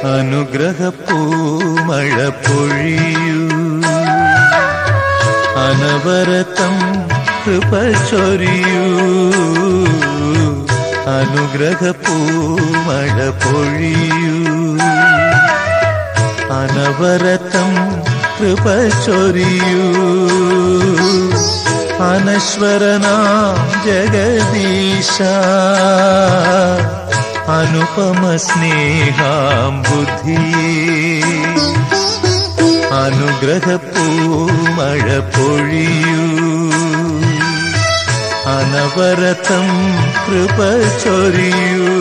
അനുഗ്രഹപ്പൂമഴ പൊഴിയൂ അനവരതം കൃപ ചൊരിയൂ അനുഗ്രഹപ്പൂമഴ പൊഴിയൂ അനവരതം കൃപ ചൊരിയൂ അനശ്വരനാം ജഗദീശ അനുപമ സ്നേഹാം ബുദ്ധിയേ അനുഗ്രഹപ്പൂമഴ പൊഴിയൂ അനവരതം കൃപ ചൊരിയൂ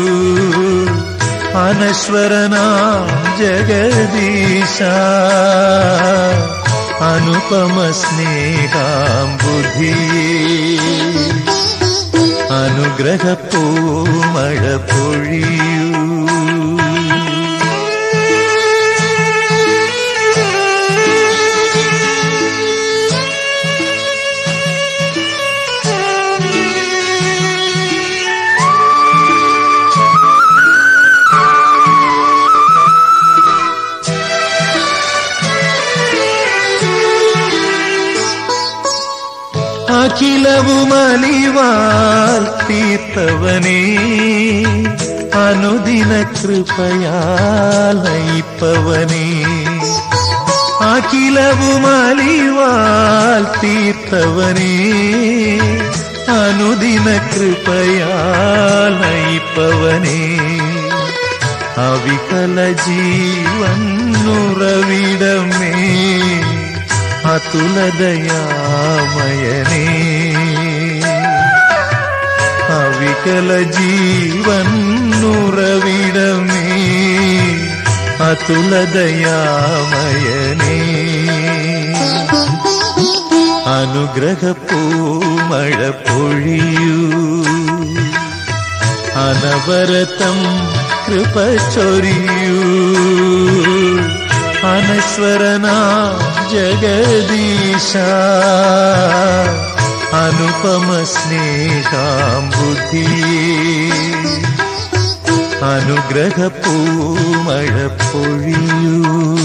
അനശ്വരനാം ജഗദീശ അനുപമ സ്നേഹാം ബുദ്ധിയേ അനുഗ്രഹപ്പൂമഴ പൊഴിയൂ അഖിലവുമലിവാൽ തീർത്തവനേ അനുദിന കൃപയാൽ നയിപ്പവനേ അഖിലവുമലിവാൽ തീർത്തവനേ അനുദിന കൃപയാൽ നയിപ്പവനേ അവികല ജീവൻ ഉറവിടമേ അതുലതയാമയനേ അവികല ജീവൻ ഉറവിടമേ അതുലതയാമയനേ അനുഗ്രഹപ്പൂമഴ പൊഴിയൂ അനവരതം കൃപ ചൊരിയൂ അനശ്വരന ജഗദീശ അനുപമ സ്നേഹാം ബുദ്ധിയേ അനുഗ്രഹപ്പൂമഴ പൊഴിയൂ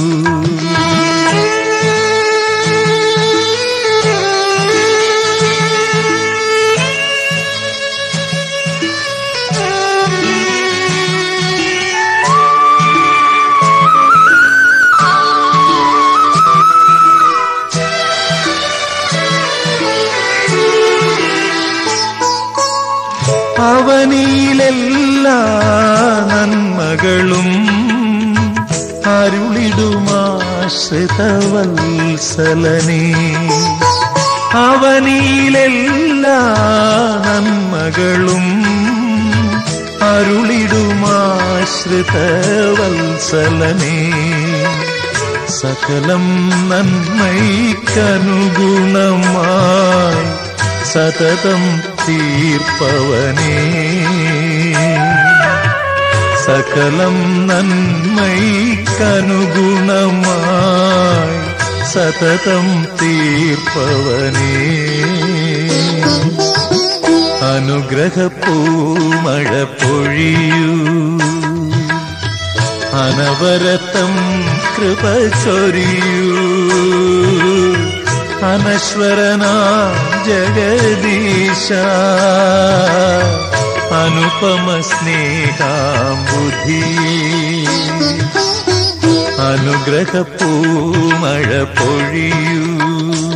അവനിയിലെല്ലാ നന്മകളും അരുളിടുമാശ്രിതവത്സലനേ അവനിയിലെല്ലാ നന്മകളും അരുളിടുമാശ്രിതവത്സലനേ സകലം നന്മയ്ക്കനുഗുണമായി സതതം തീർപ്പവനേ സകലം നന്മയ്ക്കനുഗുണമായി സതതം തീർപ്പവനേ അനുഗ്രഹപ്പൂമഴ പൊഴിയൂ അനവരതം കൃപ ചൊരിയൂ അനശ്വരന ജഗദീശ അനുപമ സ്നേഹാം ബുദ്ധിയേ അനുഗ്രഹപ്പൂമഴ പൊഴിയൂ